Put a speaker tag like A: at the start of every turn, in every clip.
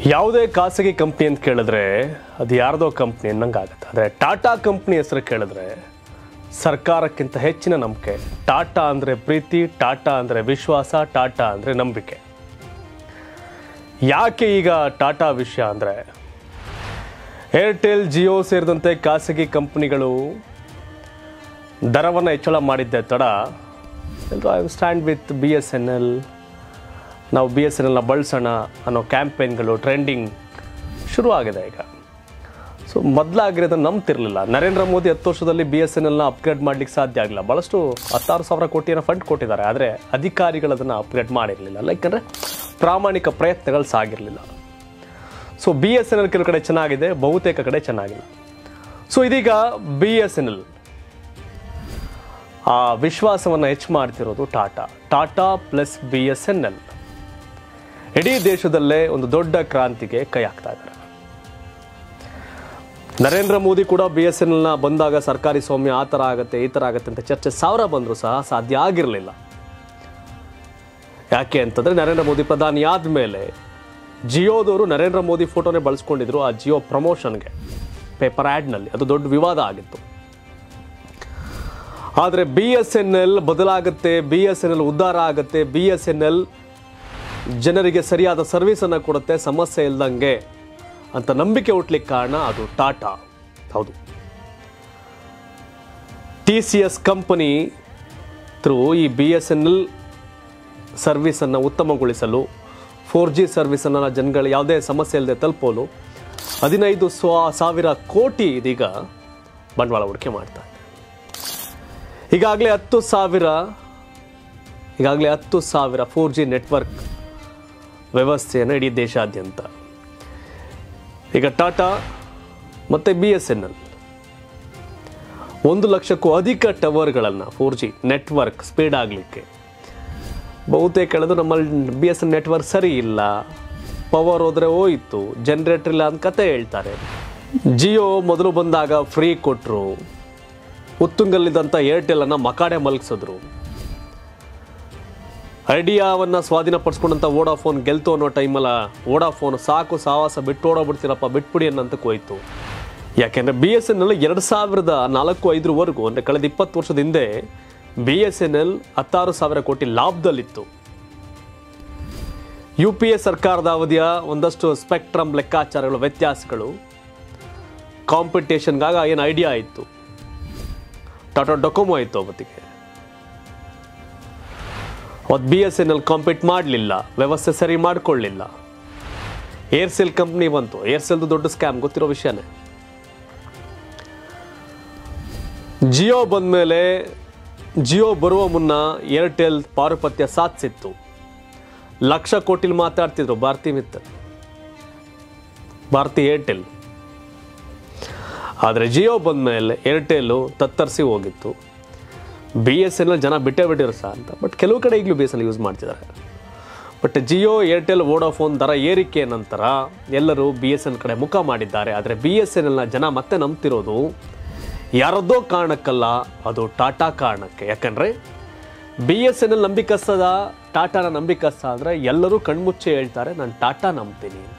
A: ಯಾವುದೇ ಖಾಸಗಿ ಕಂಪ್ನಿ ಅಂತ ಕೇಳಿದ್ರೆ ಅದು ಯಾರ್ದೋ ಕಂಪ್ನಿ ಅನ್ನಂಗೆ ಆಗುತ್ತೆ ಆದರೆ ಟಾಟಾ ಕಂಪ್ನಿ ಹೆಸರು ಕೇಳಿದ್ರೆ ಸರ್ಕಾರಕ್ಕಿಂತ ಹೆಚ್ಚಿನ ನಂಬಿಕೆ ಟಾಟಾ ಅಂದರೆ ಪ್ರೀತಿ ಟಾಟಾ ಅಂದರೆ ವಿಶ್ವಾಸ ಟಾಟಾ ಅಂದರೆ ನಂಬಿಕೆ ಯಾಕೆ ಈಗ ಟಾಟಾ ವಿಷಯ ಅಂದರೆ ಏರ್ಟೆಲ್ ಜಿಯೋ ಸೇರಿದಂತೆ ಖಾಸಗಿ ಕಂಪ್ನಿಗಳು ದರವನ್ನು ಹೆಚ್ಚಳ ಮಾಡಿದ್ದೆ ತಡ ಎಲ್ಲರೂ I stand with B S N L ನಾವು ಬಿ ಎಸ್ ಎನ್ ಎಲ್ನ ಬಳಸೋಣ ಅನ್ನೋ ಕ್ಯಾಂಪೇನ್ಗಳು ಟ್ರೆಂಡಿಂಗ್ ಶುರು ಆಗಿದೆ ಈಗ ಸೊ ಮೊದಲಾಗಿರೋದನ್ನು ನಂಬ್ತಿರ್ಲಿಲ್ಲ ನರೇಂದ್ರ ಮೋದಿ ಹತ್ತು ವರ್ಷದಲ್ಲಿ ಬಿ ಎಸ್ ಎನ್ ಎಲ್ನ ಅಪ್ಗ್ರೇಡ್ ಮಾಡ್ಲಿಕ್ಕೆ ಸಾಧ್ಯ ಆಗಿಲ್ಲ ಭಾಳಷ್ಟು ಹತ್ತಾರು ಸಾವಿರ ಕೋಟಿಯನ್ನು ಫಂಡ್ ಕೊಟ್ಟಿದ್ದಾರೆ ಆದರೆ ಅಧಿಕಾರಿಗಳು ಅದನ್ನು ಅಪ್ಗ್ರೇಡ್ ಮಾಡಿರಲಿಲ್ಲ ಯಾಕಂದರೆ ಪ್ರಾಮಾಣಿಕ ಪ್ರಯತ್ನಗಳು ಸಾಗಿರಲಿಲ್ಲ so B S N L ಕೆಲವು ಕಡೆ ಚೆನ್ನಾಗಿದೆ ಬಹುತೇಕ ಕಡೆ ಚೆನ್ನಾಗಿಲ್ಲ ಸೊ ಇದೀಗ ಬಿ ಎಸ್ ಎನ್ ಎಲ್ ಆ ವಿಶ್ವಾಸವನ್ನು ಹೆಚ್ಚು ಮಾಡ್ತಿರೋದು Tata Tata plus B S N L ಇಡೀ ದೇಶದಲ್ಲೇ ಒಂದು ದೊಡ್ಡ ಕ್ರಾಂತಿಗೆ ಕೈ ಹಾಕ್ತಾ ಇದ್ದಾರೆ ನರೇಂದ್ರ ಮೋದಿ ಕೂಡ ಬಿ ಎಸ್ ಎನ್ ಎಲ್ನ ಬಂದಾಗ ಸರ್ಕಾರಿ ಸ್ವಾಮ್ಯ ಆ ಥರ ಆಗುತ್ತೆ ಈ ಥರ ಆಗುತ್ತೆ ಅಂತ ಚರ್ಚೆ ಸಾವಿರ ಬಂದರೂ ಸಹ ಸಾಧ್ಯ ಆಗಿರಲಿಲ್ಲ ಯಾಕೆ ಅಂತಂದರೆ ನರೇಂದ್ರ ಮೋದಿ ಪ್ರಧಾನಿ ಆದಮೇಲೆ ಜಿಯೋದವರು ನರೇಂದ್ರ ಮೋದಿ ಫೋಟೋನೇ ಬಳಸ್ಕೊಂಡಿದ್ರು ಆ ಜಿಯೋ ಪ್ರಮೋಷನ್ಗೆ ಪೇಪರ್ ಆ್ಯಡ್ನಲ್ಲಿ ಅದು ದೊಡ್ಡ ವಿವಾದ ಆಗಿತ್ತು ಆದರೆ ಬಿ ಎಸ್ ಎನ್ ಎಲ್ ಬದಲಾಗುತ್ತೆ ಬಿ ಎಸ್ ಎನ್ ಎಲ್ ಉದ್ಧಾರ ಆಗುತ್ತೆ ಬಿ ಎಸ್ ಎನ್ ಎಲ್ ಜನರಿಗೆ ಸರಿಯಾದ ಸರ್ವಿಸನ್ನು ಕೊಡುತ್ತೆ ಸಮಸ್ಯೆ ಇಲ್ದಂಗೆ ಅಂತ ನಂಬಿಕೆ ಹುಟ್ಲಿಕ್ಕೆ ಕಾರಣ ಅದು ಟಾಟಾ ಹೌದು T C S company through ಈ ಬಿ ಎಸ್ ಎನ್ ಎಲ್ ಸರ್ವಿಸನ್ನು ಉತ್ತಮಗೊಳಿಸಲು ಫೋರ್ ಜಿ ಸರ್ವಿಸನ್ನು ಜನಗಳು ಯಾವುದೇ ಸಮಸ್ಯೆ ಇಲ್ಲದೆ ತಲುಪಲು ಹದಿನೈದು ಸ್ವ ಸಾವಿರ ಕೋಟಿ ಇದೀಗ ಬಂಡವಾಳ ಹೂಡಿಕೆ ಮಾಡ್ತಾರೆ ಈಗಾಗಲೇ ಹತ್ತು ಸಾವಿರ ಈಗಾಗಲೇ ಹತ್ತು ಸಾವಿರ ಫೋರ್ ಜಿ ನೆಟ್ವರ್ಕ್ ವ್ಯವಸ್ಥೆಯನ್ನು ಇಡೀ ದೇಶಾದ್ಯಂತ ಈಗ ಟಾಟಾ ಮತ್ತು ಬಿ ಎಸ್ ಎನ್ ಎಲ್ ಒಂದು ಲಕ್ಷಕ್ಕೂ ಅಧಿಕ ಟವರ್ಗಳನ್ನು ಫೋರ್ ಜಿ ನೆಟ್ವರ್ಕ್ ಸ್ಪೀಡ್ ಆಗಲಿಕ್ಕೆ ಬಹುತೇಕ ಹೇಳೋದು ನಮ್ಮಲ್ಲಿ ಬಿ ಎಸ್ ಎನ್ ನೆಟ್ವರ್ಕ್ ಸರಿ ಇಲ್ಲ ಪವರ್ ಹೋದರೆ ಹೋಯಿತು ಜನ್ರೇಟರ್ ಇಲ್ಲ ಅಂತ ಕತೆ ಹೇಳ್ತಾರೆ ಜಿಯೋ ಮೊದಲು ಬಂದಾಗ ಫ್ರೀ ಕೊಟ್ಟರು ಉತ್ತುಂಗಲ್ಲಿದ್ದಂಥ ಏರ್ಟೆಲನ್ನು ಮಕಾಡೆ ಮಲಗಿಸಿದ್ರು ಐಡಿಯಾವನ್ನು ಸ್ವಾಧೀನಪಡಿಸ್ಕೊಂಡಂಥ ವೋಡಾಫೋನ್ ಗೆಲ್ತು ಅನ್ನೋ ಟೈಮಲ್ಲ ವೋಡಾಫೋನ್ ಸಾಕು ಸಾವಾಸ ಬಿಟ್ಟು ಓಡೋಗ್ಬಿಡ್ತೀರಪ್ಪ ಬಿಟ್ಬಿಡಿ ಅನ್ನಂತಕ್ಕೆ ಹೋಯ್ತು ಯಾಕೆಂದರೆ ಬಿ ಎಸ್ ಎನ್ ಎಲ್ ಎರಡು ಸಾವಿರದ ನಾಲ್ಕು ಐದರವರೆಗೂ ಅಂದರೆ ಕಳೆದ ಇಪ್ಪತ್ತು ವರ್ಷದ ಹಿಂದೆ ಬಿ ಎಸ್ ಎನ್ ಎಲ್ ಹತ್ತಾರು ಸಾವಿರ ಕೋಟಿ ಲಾಭದಲ್ಲಿತ್ತು ಯು ಪಿ ಎ ಸರ್ಕಾರದ ಅವಧಿಯ ಒಂದಷ್ಟು ಸ್ಪೆಕ್ಟ್ರಮ್ ಲೆಕ್ಕಾಚಾರಗಳು ವ್ಯತ್ಯಾಸಗಳು ಕಾಂಪಿಟೇಷನ್ಗಾಗ ಏನು ಐಡಿಯಾ ಇತ್ತು ಟಾಟಾ ಡೊಕೊಮೊ ಇತ್ತು ಅವತ್ತಿಗೆ ಅವತ್ತು B S N L compete ಮಾಡಲಿಲ್ಲ ವ್ಯವಸ್ಥೆ ಸರಿ ಮಾಡಿಕೊಳ್ಳಿಲ್ಲ ಏರ್ಸೆಲ್ ಕಂಪ್ನಿ ಬಂತು ಏರ್ಸೆಲ್ದು ದೊಡ್ಡ ಸ್ಕ್ಯಾಮ್ ಗೊತ್ತಿರೋ ವಿಷಯನೇ ಜಿಯೋ ಬಂದಮೇಲೆ ಜಿಯೋ ಬರುವ ಮುನ್ನ ಏರ್ಟೆಲ್ ಪಾರುಪತ್ಯ ಸಾಧಿಸಿತ್ತು ಲಕ್ಷ ಕೋಟಿಲಿ ಮಾತಾಡ್ತಿದ್ರು ಭಾರತಿ ಮಿತ್ತಲ್ ಭಾರತಿ ಏರ್ಟೆಲ್ ಆದರೆ ಜಿಯೋ ಬಂದಮೇಲೆ ಏರ್ಟೆಲ್ಲು ತತ್ತರಿಸಿ ಹೋಗಿತ್ತು ಬಿ ಎಸ್ ಎನ್ ಎಲ್ ಜನ ಬಿಟ್ಟೇ ಬಿಟ್ಟಿರು ಸಹ ಅಂತ ಬಟ್ ಕೆಲವು ಕಡೆ ಈಗಲೂ ಬಿ ಎಸ್ ಎಲ್ ಯೂಸ್ ಮಾಡ್ತಿದ್ದಾರೆ ಬಟ್ ಜಿಯೋ ಏರ್ಟೆಲ್ ವೋಡಾಫೋನ್ ದರ ಏರಿಕೆ ನಂತರ ಎಲ್ಲರೂ ಬಿ ಎಸ್ ಎನ್ ಕಡೆ ಮುಖ ಮಾಡಿದ್ದಾರೆ ಆದರೆ ಬಿ ಎಸ್ ಎನ್ ಎಲ್ನ ಜನ ಮತ್ತೆ ನಂಬ್ತಿರೋದು ಯಾರದ್ದೋ ಕಾರಣಕ್ಕಲ್ಲ ಅದು ಟಾಟಾ ಕಾರಣಕ್ಕೆ ಯಾಕಂದರೆ ಬಿ ಎಸ್ ಎನ್ ಎಲ್ ನಂಬಿಕಸ್ತದ ಟಾಟಾನ ನಂಬಿಕಸ್ತ ಅಂದರೆ ಎಲ್ಲರೂ ಕಣ್ಮುಚ್ಚೆ ಹೇಳ್ತಾರೆ ನಾನು ಟಾಟಾ ನಂಬ್ತೀನಿ ಅಂತ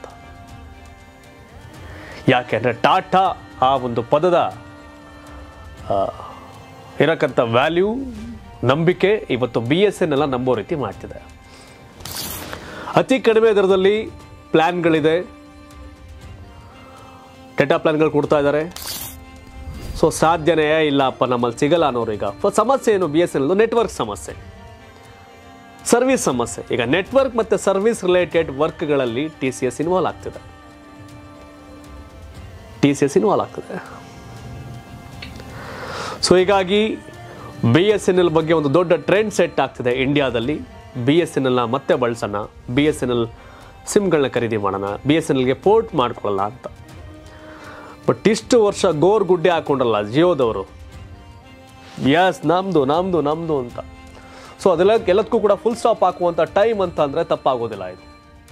A: ಯಾಕೆಂದರೆ ಟಾಟಾ ಆ ಒಂದು ಪದದ ಆ, ಇರಕ್ಕಂಥ ವ್ಯಾಲ್ಯೂ ನಂಬಿಕೆ ಇವತ್ತು ಬಿ ಎಸ್ ಎನ್ ಎಲ್ಲ ನಂಬೋ ರೀತಿ ಮಾಡ್ತಿದೆ ಅತಿ ಕಡಿಮೆ ದರದಲ್ಲಿ ಪ್ಲ್ಯಾನ್ಗಳಿದೆ ಡೇಟಾ ಪ್ಲ್ಯಾನ್ಗಳು ಕೊಡ್ತಾ ಇದ್ದಾರೆ ಸೊ ಸಾಧ್ಯನೇ ಇಲ್ಲಪ್ಪ ನಮ್ಮಲ್ಲಿ ಸಿಗಲ್ಲ ಅನ್ನೋರು ಈಗ ಸೊ ಸಮಸ್ಯೆ ಏನು ಬಿ ಎಸ್ ಎನ್ ನೆಟ್ವರ್ಕ್ ಸಮಸ್ಯೆ ಸರ್ವಿಸ್ ಸಮಸ್ಯೆ ಈಗ ನೆಟ್ವರ್ಕ್ ಮತ್ತು ಸರ್ವಿಸ್ ರಿಲೇಟೆಡ್ ವರ್ಕ್ಗಳಲ್ಲಿ ಟಿ ಸಿ ಎಸ್ ಇನ್ವಾಲ್ವ್ ಆಗ್ತಿದೆ ಟಿ ಸಿ ಎಸ್ ಇನ್ವಾಲ್ವ್ ಆಗ್ತದೆ ಸೊ ಹೀಗಾಗಿ ಬಿ ಎಸ್ ಎನ್ ಎಲ್ ಬಗ್ಗೆ ಒಂದು ದೊಡ್ಡ ಟ್ರೆಂಡ್ ಸೆಟ್ ಆಗ್ತಿದೆ ಇಂಡಿಯಾದಲ್ಲಿ ಬಿ ಎಸ್ ಎನ್ ಎಲ್ನ ಮತ್ತೆ ಬಳಸೋಣ ಬಿ ಎಸ್ ಎನ್ ಎಲ್ ಸಿಮ್ಗಳನ್ನ ಖರೀದಿ ಮಾಡೋಣ ಬಿ ಎಸ್ ಎನ್ ಎಲ್ಗೆ ಪೋರ್ಟ್ ಮಾಡ್ಕೊಳ್ಳಲ್ಲ ಅಂತ ಬಟ್ ಇಷ್ಟು ವರ್ಷ ಗೋರ್ ಗುಡ್ಡೆ ಹಾಕೊಂಡ್ರಲ್ಲ ಜಿಯೋದವರು ಯಸ್ ನಮ್ಮದು ನಮ್ಮದು ನಮ್ಮದು ಅಂತ ಸೊ ಅದೆಲ್ಲ ಎಲ್ಲದಕ್ಕೂ ಕೂಡ ಫುಲ್ ಸ್ಟಾಪ್ ಹಾಕುವಂಥ ಟೈಮ್ ಅಂತ ಅಂದರೆ ತಪ್ಪಾಗೋದಿಲ್ಲ ಇದು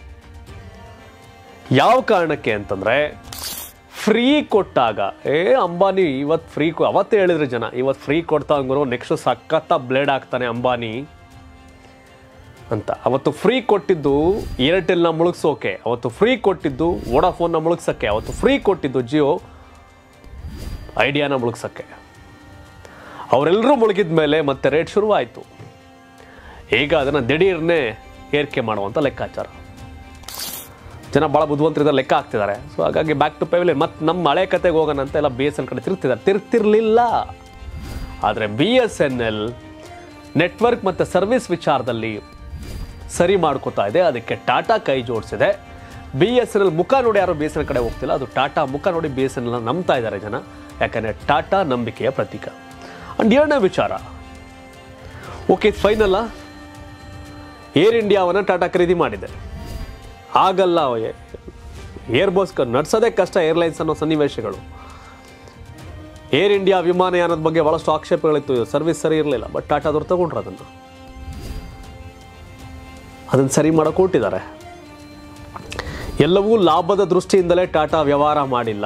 A: ಯಾವ ಕಾರಣಕ್ಕೆ ಅಂತಂದರೆ ಫ್ರೀ ಕೊಟ್ಟಾಗ ಏ ಅಂಬಾನಿ ಇವತ್ತು ಫ್ರೀ ಅವತ್ತೇ ಹೇಳಿದ್ರು ಜನ ಇವತ್ತು ಫ್ರೀ ಕೊಡ್ತಾ ಹಂಗರು ನೆಕ್ಸ್ಟ್ ಸಖತ್ತ ಬ್ಲೇಡ್ ಆಗ್ತಾನೆ ಅಂಬಾನಿ ಅಂತ ಅವತ್ತು ಫ್ರೀ ಕೊಟ್ಟಿದ್ದು ಏರ್ಟೆಲ್ನ ಮುಳುಗ್ಸೋಕೆ ಅವತ್ತು ಫ್ರೀ ಕೊಟ್ಟಿದ್ದು ವೋಡಾಫೋನ್ನ ಮುಳುಗ್ಸೋಕ್ಕೆ ಅವತ್ತು ಫ್ರೀ ಕೊಟ್ಟಿದ್ದು ಜಿಯೋ ಐಡಿಯಾನ ಮುಳುಗ್ಸೋಕ್ಕೆ ಅವರೆಲ್ಲರೂ ಮುಳುಗಿದ ಮೇಲೆ ಮತ್ತೆ ರೇಟ್ ಶುರುವಾಯಿತು ಈಗ ಅದನ್ನು ದಿಢೀರ್ನೇ ಏರಿಕೆ ಮಾಡುವಂಥ ಲೆಕ್ಕಾಚಾರ ಜನ ಭಾಳ ಬುದ್ಧಿವಂತರಿದ್ದಾರೆ ಲೆಕ್ಕ ಹಾಕ್ತಿದ್ದಾರೆ ಸೊ ಹಾಗಾಗಿ ಬ್ಯಾಕ್ ಟು ಪೆವಿಲಿಯನ್ ಮತ್ತು ನಮ್ಮ ಹಳೆ ಕತೆಗೆ ಹೋಗೋಣ ಅಂತ ಎಲ್ಲ ಬಿ ಎಸ್ ಎನ್ ಕಡೆ ತಿರುಗ್ತಿದ್ದಾರೆ ತಿರುಗ್ತಿರ್ಲಿಲ್ಲ ಆದರೆ B S N L network ಮತ್ತು ಸರ್ವಿಸ್ ವಿಚಾರದಲ್ಲಿ ಸರಿ ಮಾಡ್ಕೋತಾ ಇದೆ ಅದಕ್ಕೆ ಟಾಟಾ ಕೈ ಜೋಡಿಸಿದೆ ಬಿ ಎಸ್ ಎನ್ ಎಲ್ ಮುಖ ನೋಡಿ ಯಾರು ಬಿ ಎಸ್ ಎನ್ ಕಡೆ ಹೋಗ್ತಿಲ್ಲ ಅದು ಟಾಟಾ ಮುಖ ನೋಡಿ ಬಿ ಎಸ್ ಎನ್ ಎಲ್ ನಂಬ್ತಾ ಇದ್ದಾರೆ ಜನ ಯಾಕಂದರೆ ಟಾಟಾ ನಂಬಿಕೆಯ ಪ್ರತೀಕ ಅಂಡ್ ಎರಡನೇ ವಿಚಾರ ಓಕೆ ಫೈನಲ್ಲ ಏರ್ ಇಂಡಿಯಾವನ್ನು ಟಾಟಾ ಖರೀದಿ ಮಾಡಿದೆ ಆಗಲ್ಲ ಏರ್ಬೋಸ್ ನಡ್ಸೋದೇ ಕಷ್ಟ ಏರ್ಲೈನ್ಸ್ ಅನ್ನೋ ಸನ್ನಿವೇಶಗಳು ಏರ್ ಇಂಡಿಯಾ ವಿಮಾನಯಾನದ ಬಗ್ಗೆ ಭಾಳಷ್ಟು ಆಕ್ಷೇಪಗಳಿತ್ತು ಸರ್ವಿಸ್ ಸರಿ ಇರಲಿಲ್ಲ ಬಟ್ ಟಾಟಾದವ್ರು ತಗೊಂಡ್ರು ಅದನ್ನು ಅದನ್ನು ಸರಿ ಮಾಡೋಕೆ ಕೊಟ್ಟಿದ್ದಾರೆ ಎಲ್ಲವೂ ಲಾಭದ ದೃಷ್ಟಿಯಿಂದಲೇ ಟಾಟಾ ವ್ಯವಹಾರ ಮಾಡಿಲ್ಲ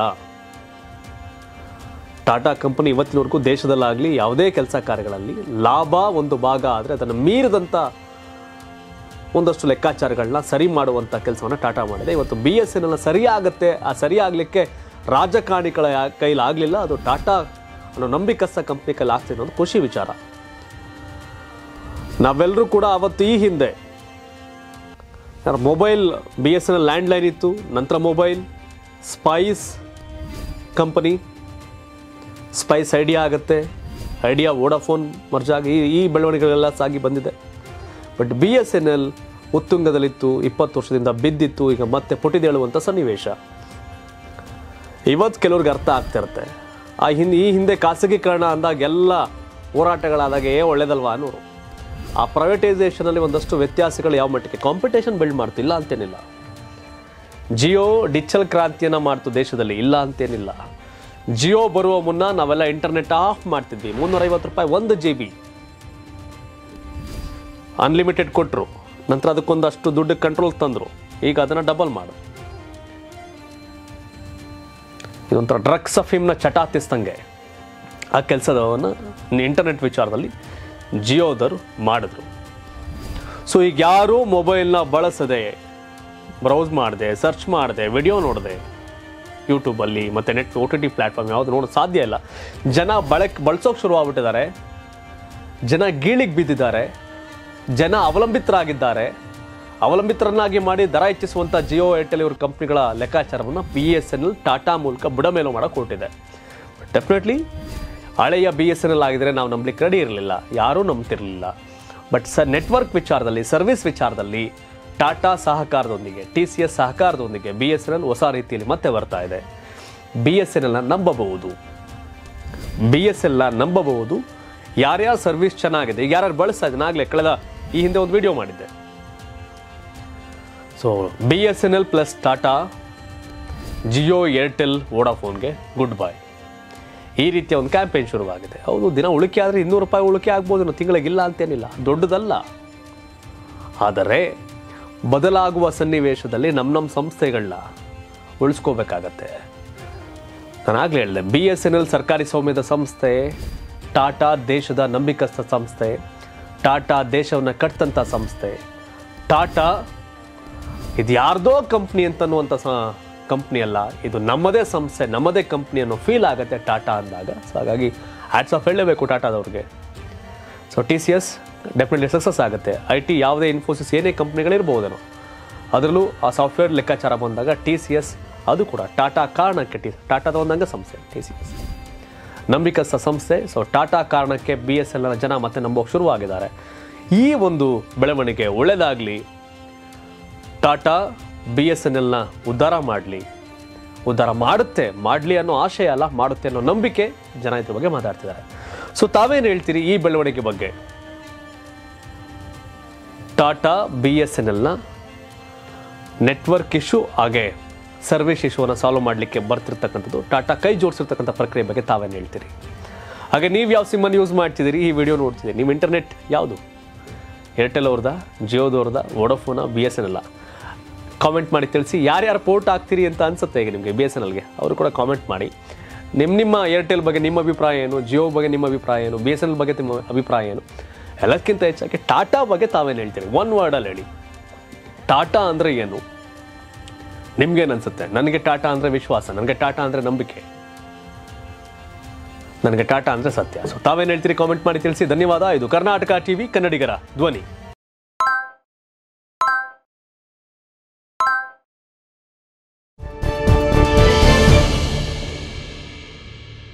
A: ಟಾಟಾ ಕಂಪನಿ ಇವತ್ತಿನವರೆಗೂ ದೇಶದಲ್ಲಾಗಲಿ ಯಾವುದೇ ಕೆಲಸ ಕಾರ್ಯಗಳಲ್ಲಿ ಲಾಭ ಒಂದು ಭಾಗ ಆದರೆ ಅದನ್ನು ಮೀರಿದಂಥ ಒಂದಷ್ಟು ಲೆಕ್ಕಾಚಾರಗಳನ್ನ ಸರಿ ಮಾಡುವಂಥ ಕೆಲಸವನ್ನು ಟಾಟಾ ಮಾಡಿದೆ ಇವತ್ತು ಬಿ ಎಸ್ ಎನ್ ಎಲ್ ಸರಿಯಾಗತ್ತೆ ಆ ಸರಿಯಾಗಲಿಕ್ಕೆ ರಾಜಕಾರಣಿಗಳ ಕೈಲಿ ಆಗಲಿಲ್ಲ ಅದು ಟಾಟಾ ಅನ್ನೋ ನಂಬಿಕಸ್ಥ ಕಂಪ್ನಿ ಕೈಲಿ ಆಗ್ತಿದೆ ಅನ್ನೋದು ಖುಷಿ ವಿಚಾರ ನಾವೆಲ್ಲರೂ ಕೂಡ ಅವತ್ತು ಈ ಹಿಂದೆ mobile B S N L landline ಇತ್ತು ನಂತರ mobile Spice company Spice Idea ಆಗುತ್ತೆ ಐಡಿಯಾ ವೋಡಾಫೋನ್ ಮರ್ಜಾಗಿ ಈ ಈ ಬೆಳವಣಿಗೆಗಳೆಲ್ಲ ಸಾಗಿ ಬಂದಿದೆ but B S N L ಉತ್ತುಂಗದಲ್ಲಿತ್ತು ಇಪ್ಪತ್ತು ವರ್ಷದಿಂದ ಬಿದ್ದಿತ್ತು ಈಗ ಮತ್ತೆ ಪುಟಿದೇಳುವಂಥ ಸನ್ನಿವೇಶ ಇವತ್ತು ಕೆಲವ್ರಿಗೆ ಅರ್ಥ ಆಗ್ತಿರುತ್ತೆ ಆ ಹಿಂದೆ ಈ ಹಿಂದೆ ಖಾಸಗೀಕರಣ ಅಂದಾಗ ಎಲ್ಲ ಹೋರಾಟಗಳಾದಾಗ ಏ ಒಳ್ಳೇದಲ್ವಾ ಅನ್ನೋರು ಆ ಪ್ರೈವೇಟೈಸೇಷನಲ್ಲಿ ಒಂದಷ್ಟು ವ್ಯತ್ಯಾಸಗಳು ಯಾವ ಮಟ್ಟಿಗೆ ಕಾಂಪಿಟೇಷನ್ ಬಿಲ್ಡ್ ಮಾಡ್ತಿಲ್ಲ ಅಂತೇನಿಲ್ಲ ಜಿಯೋ ಡಿಜಿಟಲ್ ಕ್ರಾಂತಿಯನ್ನು ಮಾಡ್ತು ದೇಶದಲ್ಲಿ ಇಲ್ಲ ಅಂತೇನಿಲ್ಲ ಜಿಯೋ ಬರುವ ಮುನ್ನ ನಾವೆಲ್ಲ ಇಂಟರ್ನೆಟ್ ಆಫ್ ಮಾಡ್ತಿದ್ವಿ ಮುನ್ನೂರೈವತ್ತು ರೂಪಾಯಿ ಒಂದು ಜಿ ಬಿ ಅನ್ಲಿಮಿಟೆಡ್ ಕೊಟ್ಟರು ನಂತರ ಅದಕ್ಕೊಂದಷ್ಟು ದುಡ್ಡು ಕಂಟ್ರೋಲ್ ತಂದರು ಈಗ ಅದನ್ನು ಡಬಲ್ ಮಾಡು ಇದೊಂಥರ ಡ್ರಗ್ಸ್ ಅಫೀಮ್ನ ಚಟ ಹತ್ತಿಸ್ದಂಗೆ ಆ ಕೆಲಸದವನ್ನು ಇಂಟರ್ನೆಟ್ ವಿಚಾರದಲ್ಲಿ ಜಿಯೋದವರು ಮಾಡಿದ್ರು ಸೊ ಈಗ ಯಾರೂ ಮೊಬೈಲ್ನ ಬಳಸದೆ ಬ್ರೌಸ್ ಮಾಡಿದೆ ಸರ್ಚ್ ಮಾಡಿದೆ ವಿಡಿಯೋ ನೋಡಿದೆ ಯೂಟ್ಯೂಬಲ್ಲಿ ಮತ್ತು net O T T platform ಯಾವುದು ನೋಡೋದು ಸಾಧ್ಯ ಇಲ್ಲ ಜನ ಬಳಕೆ ಬಳಸೋಕೆ ಶುರು ಆಗ್ಬಿಟ್ಟಿದ್ದಾರೆ ಜನ ಗೀಳಿಗೆ ಬಿದ್ದಿದ್ದಾರೆ ಜನ ಅವಲಂಬಿತರಾಗಿದ್ದಾರೆ ಅವಲಂಬಿತರನ್ನಾಗಿ ಮಾಡಿ ದರ ಹೆಚ್ಚಿಸುವಂಥ ಜಿಯೋ ಏರ್ಟೆಲ್ ಇವ್ರ ಕಂಪ್ನಿಗಳ ಲೆಕ್ಕಾಚಾರವನ್ನು B S N L Tata ಮೂಲಕ ಬುಡಮೇಲು ಮಾಡೋಕೆ ಕೊಟ್ಟಿದೆ ಡೆಫಿನೆಟ್ಲಿ ಹಳೆಯ ಬಿ ಎಸ್ ಎನ್ ಎಲ್ ಆಗಿದ್ರೆ ನಾವು ನಂಬಲಿಕ್ಕೆ ರೆಡಿ ಇರಲಿಲ್ಲ ಯಾರೂ ನಂಬ್ತಿರಲಿಲ್ಲ ಬಟ್ ಸರ್ ನೆಟ್ವರ್ಕ್ ವಿಚಾರದಲ್ಲಿ ಸರ್ವಿಸ್ ವಿಚಾರದಲ್ಲಿ ಟಾಟಾ ಸಹಕಾರದೊಂದಿಗೆ ಟಿ ಸಿ ಎಸ್ ಸಹಕಾರದೊಂದಿಗೆ ಬಿ ಎಸ್ ಎನ್ ಎಲ್ ಹೊಸ ರೀತಿಯಲ್ಲಿ ಮತ್ತೆ ಬರ್ತಾ ಇದೆ ಬಿ ಎಸ್ ಎನ್ ಎಲ್ನ ನಂಬಬಹುದು ಬಿ ಎಸ್ ಎಲ್ನ ನಂಬಬಹುದು ಯಾರ್ಯಾರ ಸರ್ವಿಸ್ ಚೆನ್ನಾಗಿದೆ ಈಗ ಯಾರ್ಯಾರು ಬಳಸ್ತಾ ಇದ್ದೀನಿ ಆಗಲೇ ಕಳೆದ ಈ ಹಿಂದೆ ಒಂದು ವಿಡಿಯೋ ಮಾಡಿದ್ದೆ so B S N L plus Tata Jio Airtel ವೋಡಾಫೋನ್ಗೆ ಗುಡ್ ಬೈ ಈ ರೀತಿಯ ಒಂದು ಕ್ಯಾಂಪೇನ್ ಶುರುವಾಗಿದೆ ಹೌದು ದಿನ ಉಳಿಕೆ ಆದರೆ ಇನ್ನೂರು ರೂಪಾಯಿ ಉಳಿಕೆ ಆಗ್ಬೋದು ತಿಂಗಳಿಗಿಲ್ಲ ಅಂತೇನಿಲ್ಲ ದೊಡ್ಡದಲ್ಲ ಆದರೆ ಬದಲಾಗುವ ಸನ್ನಿವೇಶದಲ್ಲಿ ನಮ್ಮ ನಮ್ಮ ಸಂಸ್ಥೆಗಳನ್ನ ಉಳಿಸ್ಕೋಬೇಕಾಗತ್ತೆ ನಾನು ಆಗಲೇ ಹೇಳಿದೆ ಬಿ ಎಸ್ ಎನ್ ಎಲ್ ಸರ್ಕಾರಿ ಸ್ವಾಮ್ಯದ ಸಂಸ್ಥೆ ಟಾಟಾ ದೇಶದ ನಂಬಿಕಸ್ಥ ಸಂಸ್ಥೆ ಟಾಟಾ ದೇಶವನ್ನು ಕಟ್ತಂಥ ಸಂಸ್ಥೆ ಟಾಟಾ ಇದು ಯಾರ್ದೋ ಕಂಪ್ನಿ ಅಂತನ್ನುವಂಥ ಸ ಕಂಪ್ನಿ ಅಲ್ಲ ಇದು ನಮ್ಮದೇ ಸಂಸ್ಥೆ ನಮ್ಮದೇ ಕಂಪ್ನಿ ಅನ್ನೋ ಫೀಲ್ ಆಗುತ್ತೆ ಟಾಟಾ ಅಂದಾಗ ಸೊ ಹಾಗಾಗಿ ಹ್ಯಾಟ್ಸ್ ಆಫ್ ಹೇಳಲೇಬೇಕು ಟಾಟಾದವ್ರಿಗೆ so T C S definitely success ಆಗುತ್ತೆ ಐ ಟಿ ಯಾವುದೇ ಇನ್ಫೋಸಿಸ್ ಏನೇ ಕಂಪ್ನಿಗಳಿರ್ಬೋದೇನೋ ಅದರಲ್ಲೂ ಆ ಸಾಫ್ಟ್ವೇರ್ ಲೆಕ್ಕಾಚಾರ ಬಂದಾಗ ಟಿ ಸಿ ಎಸ್ ಅದು ಕೂಡ ಟಾಟಾ ಕಾರಣಕ್ಕೆ ಟಿ ಟಾಟಾದ ಒಂದು ಅಂಗಸಂಸ್ಥೆ ಟಿ ಸಿ ಎಸ್ ನಂಬಿಕಸ್ಥ ಸಂಸ್ಥೆ ಸೊ ಟಾಟಾ ಕಾರಣಕ್ಕೆ ಬಿ ಎಸ್ ಎಲ್ನ ಜನ ಮತ್ತೆ ನಂಬೋಕೆ ಶುರುವಾಗಿದ್ದಾರೆ ಈ ಒಂದು ಬೆಳವಣಿಗೆ ಒಳ್ಳೆಯದಾಗಲಿ ಟಾಟಾ ಬಿ ಎಸ್ ಎನ್ ಎಲ್ನ ಉದ್ಧಾರ ಮಾಡಲಿ ಉದ್ಧಾರ ಮಾಡುತ್ತೆ ಮಾಡಲಿ ಅನ್ನೋ ಆಶಯ ಅಲ್ಲ ಮಾಡುತ್ತೆ ಅನ್ನೋ ನಂಬಿಕೆ ಜನ ಇದ್ರ ಬಗ್ಗೆ ಮಾತಾಡ್ತಿದ್ದಾರೆ ಸೊ ತಾವೇನು ಹೇಳ್ತೀರಿ ಈ ಬೆಳವಣಿಗೆ ಬಗ್ಗೆ ಟಾಟಾ ಬಿ ಎಸ್ ಎನ್ ಎಲ್ನ ನೆಟ್ವರ್ಕ್ ಇಶ್ಯೂ ಹಾಗೆ ಸರ್ವಿಸ್ ಇಶ್ಯೂವನ್ನು ಸಾಲ್ವ್ ಮಾಡಲಿಕ್ಕೆ ಬರ್ತಿರ್ತಕ್ಕಂಥದ್ದು ಟಾಟಾ ಕೈ ಜೋಡಿಸಿರ್ತಕ್ಕಂಥ ಪ್ರಕ್ರಿಯೆ ಬಗ್ಗೆ ತಾವೇನು ಹೇಳ್ತೀರಿ ಹಾಗೆ ನೀವು ಯಾವ ಸಿಮ್ಮನ್ನು ಯೂಸ್ ಮಾಡ್ತಿದ್ದೀರಿ ಈ ವಿಡಿಯೋ ನೋಡ್ತಿದ್ದೀರಿ ನಿಮ್ಮ ಇಂಟರ್ನೆಟ್ ಯಾವುದು ಏರ್ಟೆಲ್ ಅವ್ರದ್ದ ಜಿಯೋದವ್ರದ್ದ ವೋಡೋಫೋನ ಬಿ ಎಸ್ ಎನ್ ಎಲ್ಲ ಕಾಮೆಂಟ್ ಮಾಡಿ ತಿಳಿಸಿ ಯಾರ್ಯಾರು ಪೋರ್ಟ್ ಆಗ್ತೀರಿ ಅಂತ ಅನ್ಸುತ್ತೆ ಈಗ ನಿಮಗೆ ಬಿ ಎಸ್ ಎನ್ ಎಲ್ಗೆ ಅವರು ಕೂಡ ಕಾಮೆಂಟ್ ಮಾಡಿ ನಿಮ್ಮ ನಿಮ್ಮ ಏರ್ಟೆಲ್ ಬಗ್ಗೆ ನಿಮ್ಮ ಅಭಿಪ್ರಾಯ ಏನು ಜಿಯೋ ಬಗ್ಗೆ ನಿಮ್ಮ ಅಭಿಪ್ರಾಯ ಏನು ಬಿ ಎಸ್ ಎನ್ ಎಲ್ ಬಗ್ಗೆ ನಿಮ್ಮ ಅಭಿಪ್ರಾಯ ಏನು ಎಲ್ಲಕ್ಕಿಂತ ಹೆಚ್ಚಾಗಿ ಟಾಟಾ ಬಗ್ಗೆ ತಾವೇನು ಹೇಳ್ತೀರಿ ಒನ್ ವರ್ಡಲ್ಲಿ ಹೇಳಿ ಟಾಟಾ ಅಂದರೆ ಏನು ನಿಮ್ಗೇನು ಅನ್ಸುತ್ತೆ ನನಗೆ ಟಾಟಾ ಅಂದರೆ ವಿಶ್ವಾಸ ನನಗೆ ಟಾಟಾ ಅಂದರೆ ನಂಬಿಕೆ ನನಗೆ ಟಾಟಾ ಅಂದರೆ ಸತ್ಯ ಸೊ ತಾವೇನು ಹೇಳ್ತೀರಿ ಕಾಮೆಂಟ್ ಮಾಡಿ ತಿಳಿಸಿ ಧನ್ಯವಾದ ಇದು ಕರ್ನಾಟಕ ಟಿವಿ ಕನ್ನಡಿಗರ ಧ್ವನಿ